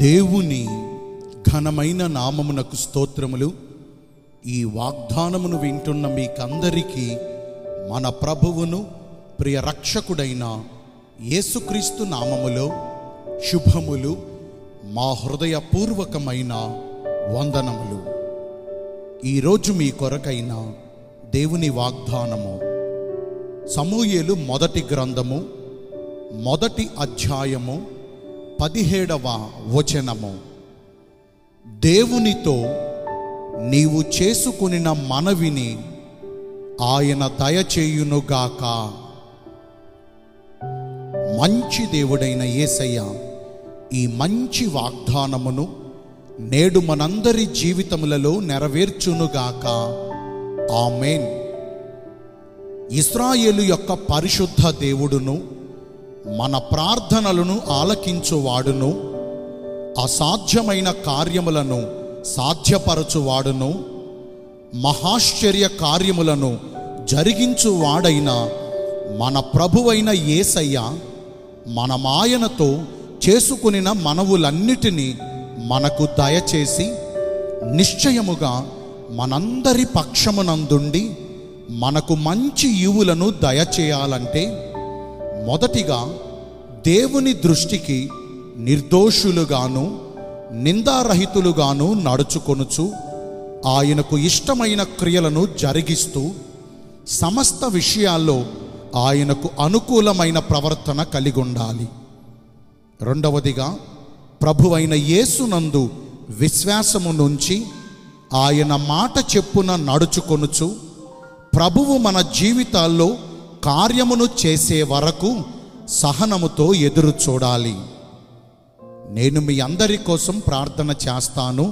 దేవుని ఘనమైన నామమునకు స్తోత్రములు ఈ వాగ్దానమును వింటున్న మీకందరికీ మన ప్రభువును ప్రియ రక్షకుడైన యేసుక్రీస్తు నామములో శుభములు మా హృదయపూర్వకమైన వందనములు ఈరోజు మీ కొరకైన దేవుని వాగ్దానము సమూయేలు మొదటి గ్రంథము మొదటి అధ్యాయము పదిహేడవ వచనము దేవునితో నీవు చేసుకునిన మనవిని ఆయన దయచేయునుగాక మంచి దేవుడైన యేసయ్య ఈ మంచి వాగ్దానమును నేడు మనందరి జీవితములలో నెరవేర్చునుగాక ఆమెన్ ఇస్రాయేలు యొక్క పరిశుద్ధ దేవుడును మన ప్రార్థనలను ఆలకించువాడును అసాధ్యమైన కార్యములను సాధ్యపరచువాడును మహాశ్చర్య కార్యములను జరిగించువాడైన మన ప్రభువైన యేసయ్య మన మాయనతో చేసుకునిన మనవులన్నిటినీ మనకు దయచేసి నిశ్చయముగా మనందరి పక్షమునందుండి మనకు మంచి ఈవులను దయచేయాలంటే మొదటిగా దేవుని దృష్టికి నిర్దోషులుగాను నిందారహితులుగాను నడుచుకొనుచు ఆయనకు ఇష్టమైన క్రియలను జరిగిస్తూ సమస్త విషయాల్లో ఆయనకు అనుకూలమైన ప్రవర్తన కలిగి ఉండాలి రెండవదిగా ప్రభువైన యేసునందు విశ్వాసము నుంచి ఆయన మాట చెప్పున నడుచుకొనుచు ప్రభువు మన జీవితాల్లో కార్యమును చేసే వరకు సహనముతో ఎదురు చూడాలి నేను మీ అందరి కోసం ప్రార్థన చేస్తాను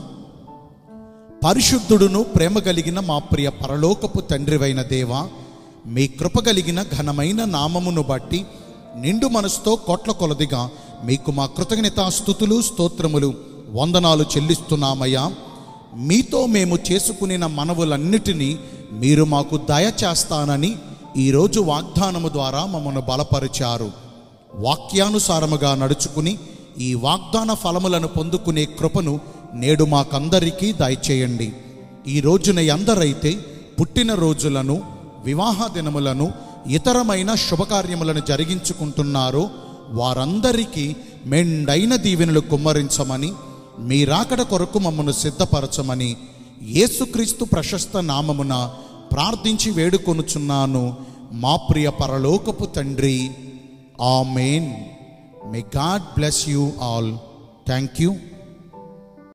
పరిశుద్ధుడును ప్రేమ కలిగిన మా ప్రియ పరలోకపు తండ్రివైన దేవ మీ కృప కలిగిన ఘనమైన నామమును బట్టి నిండు మనసుతో కోట్ల కొలదిగా మీకు మా కృతజ్ఞతాస్థుతులు స్తోత్రములు వందనాలు చెల్లిస్తున్నామయ్యా మీతో మేము చేసుకునిన మనవులన్నిటినీ మీరు మాకు దయచేస్తానని ఈరోజు వాగ్దానము ద్వారా మమ్మల్ని బలపరిచారు వాక్యానుసారముగా నడుచుకుని ఈ వాగ్దాన ఫలములను పొందుకునే కృపను నేడు మాకందరికీ దయచేయండి ఈ రోజున ఎందరైతే పుట్టిన రోజులను వివాహ దినములను ఇతరమైన శుభకార్యములను జరిగించుకుంటున్నారో వారందరికీ మెండైన దీవెనలు కుమ్మరించమని మీ రాకడ కొరకు మమ్మను సిద్ధపరచమని యేసుక్రీస్తు ప్రశస్త నామమున ప్రార్థించి వేడుకొనుచున్నాను మా ప్రియ పరలోకపు తండ్రి amen may God bless you all thank you